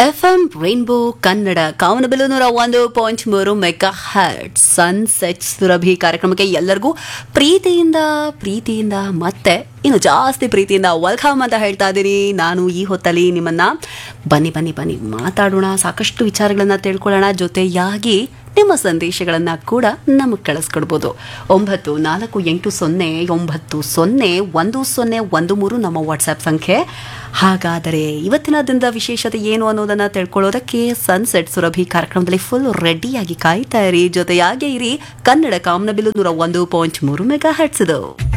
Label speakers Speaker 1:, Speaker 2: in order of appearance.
Speaker 1: F M rainbow Kannada ಕಾಮನಬಿಲ್ಲು ನೂರ ಒಂದು ಪಾಯಿಂಟ್ ಮೂರು ಮೆಗಾ ಹರ್ಟ್ ಸನ್ಸೆಟ್ ಸುರಭಿ ಕಾರ್ಯಕ್ರಮಕ್ಕೆ ಎಲ್ಲರಿಗೂ ಪ್ರೀತಿಯಿಂದ ಪ್ರೀತಿಯಿಂದ ಮತ್ತೆ ಇನ್ನು ಜಾಸ್ತಿ ಪ್ರೀತಿಯಿಂದ ವೆಲ್ಕಮ್ ಅಂತ ಹೇಳ್ತಾ ಇದ್ದೀನಿ ನಾನು ಈ ಹೊತ್ತಲ್ಲಿ ನಿಮ್ಮನ್ನ ಬನ್ನಿ ಬನ್ನಿ ಬನ್ನಿ ಮಾತಾಡೋಣ ಸಾಕಷ್ಟು ವಿಚಾರಗಳನ್ನ ತಿಳ್ಕೊಳ್ಳೋಣ ಜೊತೆಯಾಗಿ ನಿಮ್ಮ ಸಂದೇಶಗಳನ್ನ ಕೂಡ ನಮಗೆ ಕಳಿಸ್ಕೊಡ್ಬೋದು ಒಂಬತ್ತು ನಾಲ್ಕು ಎಂಟು ಸೊನ್ನೆ ಒಂಬತ್ತು ಸೊನ್ನೆ ಒಂದು ಸೊನ್ನೆ ಒಂದು ಮೂರು ನಮ್ಮ ವಾಟ್ಸ್ಆ್ಯಪ್ ಸಂಖ್ಯೆ ಹಾಗಾದರೆ ಇವತ್ತಿನ ದಿನದ ವಿಶೇಷತೆ ಏನು ಅನ್ನೋದನ್ನ ತಿಳ್ಕೊಳ್ಳೋದಕ್ಕೆ ಸನ್ಸೆಟ್ ಸುರಭಿ ಕಾರ್ಯಕ್ರಮದಲ್ಲಿ ಫುಲ್ ರೆಡಿಯಾಗಿ ಕಾಯ್ತಾ ಇರಿ ಜೊತೆಯಾಗಿ ಇರಿ ಕನ್ನಡ ಕಾಮನಬಿಲ್ಲು ನೂರ ಒಂದು ಪಾಯಿಂಟ್ ಮೂರು ಮೆಗಾ ಹಟ್ಸಿದು